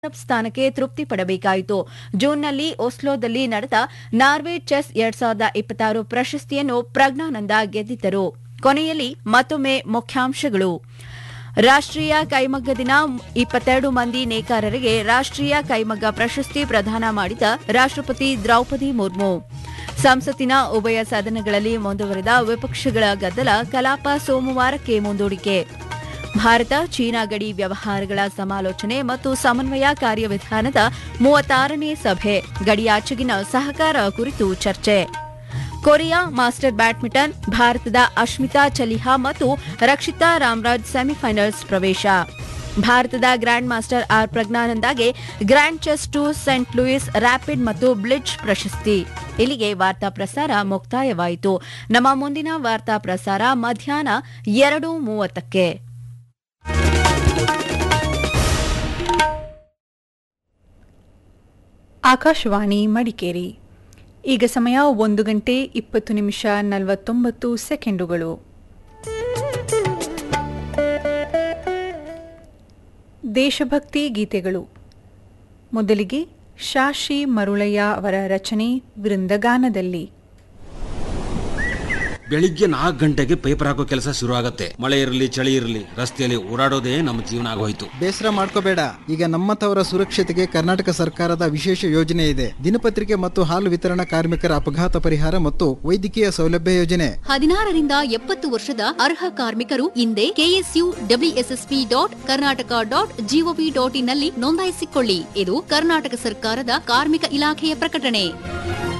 ಸ್ಥಾನಕ್ಕೆ ತೃಪ್ತಿ ಪಡಬೇಕಾಯಿತು ಜೂನ್ನಲ್ಲಿ ಒಸ್ಲೋದಲ್ಲಿ ನಡೆದ ನಾರ್ವೆ ಚೆಸ್ ಎರಡ್ ಸಾವಿರದ ಇಪ್ಪತ್ತಾರು ಪ್ರಶಸ್ತಿಯನ್ನು ಪ್ರಜ್ಞಾನಂದ ಗೆದ್ದಿದ್ದರು ಕೊನೆಯಲ್ಲಿ ಮತ್ತೊಮ್ಮೆ ಮುಖ್ಯಾಂಶಗಳು ರಾಷ್ಟ್ರೀಯ ಕೈಮಗ್ಗ ದಿನ ಇಪ್ಪತ್ತೆರಡು ಮಂದಿ ನೇಕಾರರಿಗೆ ರಾಷ್ಟ್ರೀಯ ಕೈಮಗ್ಗ ಪ್ರಶಸ್ತಿ ಪ್ರದಾನ ಮಾಡಿದ ರಾಷ್ಟ್ರಪತಿ ದ್ರೌಪದಿ ಮುರ್ಮು ಸಂಸತ್ತಿನ ಉಭಯ ಸದನಗಳಲ್ಲಿ ಮುಂದುವರೆದ ವಿಪಕ್ಷಗಳ ಗದ್ದಲ ಕಲಾಪ ಸೋಮವಾರಕ್ಕೆ ಮುಂದೂಡಿಕೆ ಭಾರತ ಚೀನಾ ಗಡಿ ವ್ಯವಹಾರಗಳ ಸಮಾಲೋಚನೆ ಮತ್ತು ಸಮನ್ವಯ ಕಾರ್ಯವಿಧಾನದ ಮೂವತ್ತಾರನೇ ಸಭೆ ಗಡಿಯಾಚೆಗಿನ ಸಹಕಾರ ಕುರಿತು ಚರ್ಚೆ ಕೊರಿಯಾ ಮಾಸ್ಟರ್ ಬ್ಯಾಡ್ಮಿಂಟನ್ ಭಾರತದ ಅಶ್ಮಿತಾ ಚಲಿಹಾ ಮತ್ತು ರಕ್ಷಿತಾ ರಾಮ್ರಾಜ್ ಸೆಮಿಫೈನಲ್ಸ್ ಪ್ರವೇಶ ಭಾರತದ ಗ್ರ್ಯಾಂಡ್ ಮಾಸ್ಟರ್ ಆರ್ ಪ್ರಜ್ಞಾನಂದಾಗೆ grand chess tour saint Louis rapid ಮತ್ತು ಬ್ಲಿಡ್ಜ್ ಪ್ರಶಸ್ತಿ ಇಲ್ಲಿಗೆ ವಾರ್ತಾ ಪ್ರಸಾರ ಮುಕ್ತಾಯವಾಯಿತು ನಮ್ಮ ಮುಂದಿನ ವಾರ್ತಾ ಪ್ರಸಾರ ಮಧ್ಯಾಹ್ನ ಎರಡು ಮೂವತ್ತಕ್ಕೆ ಆಕಾಶವಾಣಿ ಮಡಿಕೇರಿ ಈಗ ಸಮಯ ಒಂದು ಗಂಟೆ ಇಪ್ಪತ್ತು ನಿಮಿಷ ನಲವತ್ತೊಂಬತ್ತು ಸೆಕೆಂಡುಗಳು ದೇಶಭಕ್ತಿ ಗೀತೆಗಳು ಮೊದಲಿಗೆ ಶಾಶಿ ಮರುಳಯ್ಯ ಅವರ ರಚನೆ ವೃಂದಗಾನದಲ್ಲಿ ಬೆಳಿಗ್ಗೆ ನಾಲ್ಕು ಗಂಟೆಗೆ ಪೇಪರ್ ಹಾಕೋ ಕೆಲಸ ಶುರು ಆಗತ್ತೆ ಮಳೆ ಇರಲಿ ಚಳಿ ಇರಲಿ ರಸ್ತೆಯಲ್ಲಿ ಓಡಾಡೋದೇ ನಮ್ಮ ಜೀವನ ಆಗೋಯ್ತು ಬೇಸರ ಮಾಡ್ಕೋಬೇಡ ಈಗ ನಮ್ಮಂಥವರ ಸುರಕ್ಷತೆಗೆ ಕರ್ನಾಟಕ ಸರ್ಕಾರದ ವಿಶೇಷ ಯೋಜನೆ ಇದೆ ದಿನಪತ್ರಿಕೆ ಮತ್ತು ಹಾಲು ವಿತರಣಾ ಕಾರ್ಮಿಕರ ಅಪಘಾತ ಪರಿಹಾರ ಮತ್ತು ವೈದ್ಯಕೀಯ ಸೌಲಭ್ಯ ಯೋಜನೆ ಹದಿನಾರರಿಂದ ಎಪ್ಪತ್ತು ವರ್ಷದ ಅರ್ಹ ಕಾರ್ಮಿಕರು ಇಂದೇ K S U W S S P dot Karnataka dot gov ಡಾಟ್ ಇನ್ನಲ್ಲಿ ನೋಂದಾಯಿಸಿಕೊಳ್ಳಿ ಇದು ಕರ್ನಾಟಕ ಸರ್ಕಾರದ ಕಾರ್ಮಿಕ ಇಲಾಖೆಯ ಪ್ರಕಟಣೆ